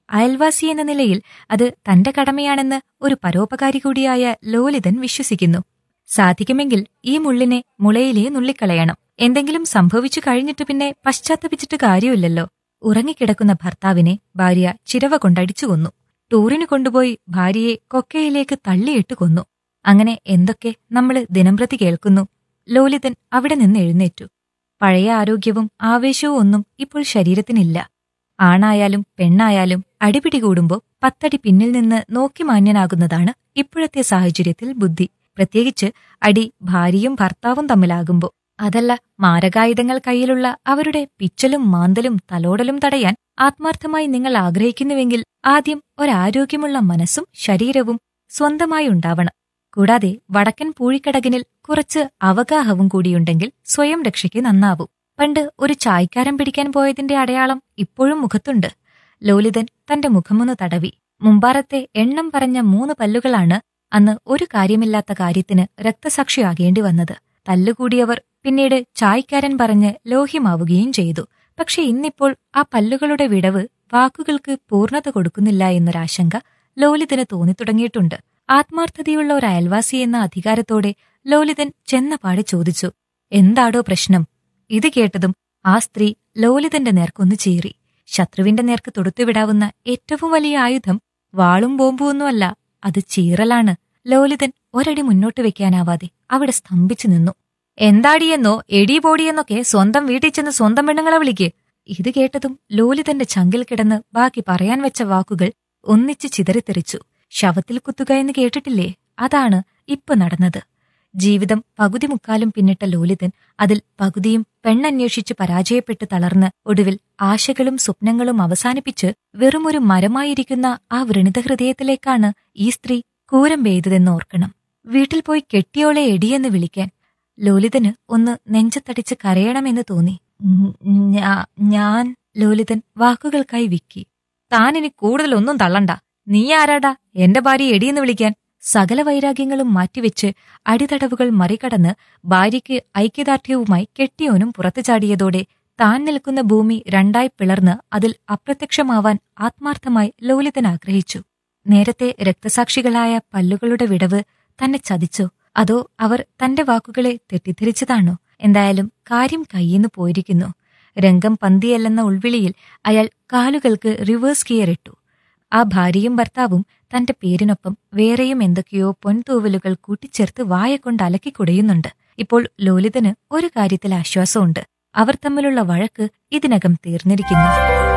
അയൽവാസി എന്ന നിലയിൽ അത് തന്റെ കടമയാണെന്ന് ഒരു പരോപകാരി കൂടിയായ ലോലിതൻ വിശ്വസിക്കുന്നു സാധിക്കുമെങ്കിൽ ഈ മുള്ളിനെ മുളയിലേ നുള്ളിക്കളയണം എന്തെങ്കിലും സംഭവിച്ചു കഴിഞ്ഞിട്ട് പിന്നെ പശ്ചാത്തപിച്ചിട്ട് കാര്യമില്ലല്ലോ ഉറങ്ങിക്കിടക്കുന്ന ഭർത്താവിനെ ഭാര്യ ചിരവ കൊണ്ടടിച്ചു കൊന്നു ടൂറിന് കൊണ്ടുപോയി ഭാര്യയെ കൊക്കയിലേക്ക് തള്ളിയിട്ട് കൊന്നു അങ്ങനെ എന്തൊക്കെ നമ്മള് ദിനംപ്രതി കേൾക്കുന്നു ലോലിതൻ അവിടെ നിന്ന് എഴുന്നേറ്റു പഴയ ആരോഗ്യവും ആവേശവും ഒന്നും ഇപ്പോൾ ശരീരത്തിനില്ല ആണായാലും പെണ്ണായാലും അടിപിടി കൂടുമ്പോൾ പത്തടി പിന്നിൽ നിന്ന് നോക്കി മാന്യനാകുന്നതാണ് ഇപ്പോഴത്തെ സാഹചര്യത്തിൽ ബുദ്ധി പ്രത്യേകിച്ച് അടി ഭാര്യയും ഭർത്താവും തമ്മിലാകുമ്പോൾ അതല്ല മാരകായുധങ്ങൾ കയ്യിലുള്ള അവരുടെ പിച്ചലും മാന്തലും തലോടലും തടയാൻ ആത്മാർത്ഥമായി നിങ്ങൾ ആഗ്രഹിക്കുന്നുവെങ്കിൽ ആദ്യം ഒരാരോഗ്യമുള്ള മനസ്സും ശരീരവും സ്വന്തമായി ഉണ്ടാവണം കൂടാതെ വടക്കൻ പൂഴിക്കടകിനിൽ കുറച്ച് അവഗാഹവും കൂടിയുണ്ടെങ്കിൽ സ്വയം രക്ഷയ്ക്ക് നന്നാവും പണ്ട് ഒരു ചായക്കാരൻ പിടിക്കാൻ പോയതിന്റെ അടയാളം ഇപ്പോഴും മുഖത്തുണ്ട് ലോലിതൻ തന്റെ മുഖമൊന്ന് തടവി മുമ്പാറത്തെ എണ്ണം പറഞ്ഞ മൂന്ന് പല്ലുകളാണ് അന്ന് ഒരു കാര്യമില്ലാത്ത കാര്യത്തിന് രക്തസാക്ഷിയാകേണ്ടി വന്നത് തല്ലുകൂടിയവർ പിന്നീട് ചായക്കാരൻ പറഞ്ഞ് ലോഹ്യമാവുകയും ചെയ്തു പക്ഷെ ഇന്നിപ്പോൾ ആ പല്ലുകളുടെ വിടവ് വാക്കുകൾക്ക് പൂർണ്ണത കൊടുക്കുന്നില്ല എന്നൊരാശങ്ക ലോലിതന് തോന്നിത്തുടങ്ങിയിട്ടുണ്ട് ആത്മാർത്ഥതയുള്ള ഒരു അയൽവാസി എന്ന അധികാരത്തോടെ ലോലിതൻ ചെന്നപാടെ ചോദിച്ചു എന്താടോ പ്രശ്നം ഇത് കേട്ടതും ആ സ്ത്രീ ലോലിതന്റെ നേർക്കൊന്ന് ചീറി ശത്രുവിന്റെ നേർക്ക് തൊടുത്തുവിടാവുന്ന ഏറ്റവും വലിയ ആയുധം വാളും ബോംബുമൊന്നുമല്ല അത് ചീറലാണ് ലോലിതൻ ഒരടി മുന്നോട്ട് വെക്കാനാവാതെ അവിടെ സ്തംഭിച്ചു നിന്നു എന്താടിയെന്നോ എടി പോടിയെന്നൊക്കെ സ്വന്തം വീട്ടിൽ ചെന്ന് സ്വന്തം പെണ്ണുങ്ങളെ വിളിക്ക് ഇത് കേട്ടതും ലോലിതന്റെ ചങ്കിൽ കിടന്ന് ബാക്കി പറയാൻ വെച്ച വാക്കുകൾ ഒന്നിച്ച് ചിതറിത്തെറിച്ചു ശവത്തിൽ കുത്തുക എന്ന് കേട്ടിട്ടില്ലേ അതാണ് ഇപ്പൊ നടന്നത് ജീവിതം പകുതി മുക്കാലും പിന്നിട്ട ലോലിതൻ അതിൽ പകുതിയും പെണ്ണന്വേഷിച്ച് പരാജയപ്പെട്ട് തളർന്ന് ഒടുവിൽ ആശകളും സ്വപ്നങ്ങളും അവസാനിപ്പിച്ച് വെറുമൊരു മരമായിരിക്കുന്ന ആ വൃണിത ഹൃദയത്തിലേക്കാണ് ഈ സ്ത്രീ കൂരം പെയ്തതെന്ന് ഓർക്കണം വീട്ടിൽ പോയി കെട്ടിയോളെ എടിയെന്ന് വിളിക്കാൻ ലോലിതന് ഒന്ന് നെഞ്ചത്തടിച്ച് കരയണമെന്ന് തോന്നി ഉം, ഞാ- ഞാൻ ലോലിതൻ വാക്കുകൾക്കായി വിക്കി താൻ ഇനി കൂടുതലൊന്നും തള്ളണ്ട നീ ആരാടാ എന്റെ ഭാര്യ എടിയെന്ന് വിളിക്കാൻ സകല വൈരാഗ്യങ്ങളും മാറ്റിവെച്ച് അടിതടവുകൾ മറികടന്ന് ഭാര്യയ്ക്ക് ഐക്യദാർഢ്യവുമായി കെട്ടിയോനും പുറത്തു ചാടിയതോടെ താൻ നിൽക്കുന്ന ഭൂമി രണ്ടായി പിളർന്ന് അതിൽ അപ്രത്യക്ഷമാവാൻ ആത്മാർത്ഥമായി ലോലിതൻ ആഗ്രഹിച്ചു നേരത്തെ രക്തസാക്ഷികളായ പല്ലുകളുടെ വിടവ് തന്നെ ചതിച്ചോ അതോ അവർ തന്റെ വാക്കുകളെ തെറ്റിദ്ധരിച്ചതാണോ എന്തായാലും കാര്യം കയ്യിന്ന് പോയിരിക്കുന്നു രംഗം പന്തിയല്ലെന്ന ഉൾവിളിയിൽ അയാൾ കാലുകൾക്ക് റിവേഴ്സ് ഗിയർ ഇട്ടു ആ ഭാര്യയും ഭർത്താവും തന്റെ പേരിനൊപ്പം വേറെയും എന്തൊക്കെയോ പൊൻതൂവലുകൾ കൂട്ടിച്ചേർത്ത് വായ കൊണ്ട് അലക്കി കുടയുന്നുണ്ട് ഇപ്പോൾ ലോലിതന് ഒരു കാര്യത്തിൽ ആശ്വാസമുണ്ട് അവർ തമ്മിലുള്ള വഴക്ക് ഇതിനകം തീർന്നിരിക്കുന്നു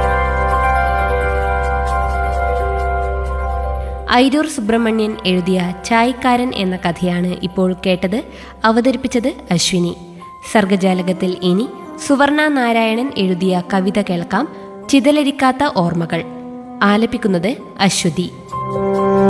ഐരൂർ സുബ്രഹ്മണ്യൻ എഴുതിയ ചായക്കാരൻ എന്ന കഥയാണ് ഇപ്പോൾ കേട്ടത് അവതരിപ്പിച്ചത് അശ്വിനി സർഗജാലകത്തിൽ ഇനി സുവർണ നാരായണൻ എഴുതിയ കവിത കേൾക്കാം ചിതലരിക്കാത്ത ഓർമ്മകൾ ആലപിക്കുന്നത് അശ്വതി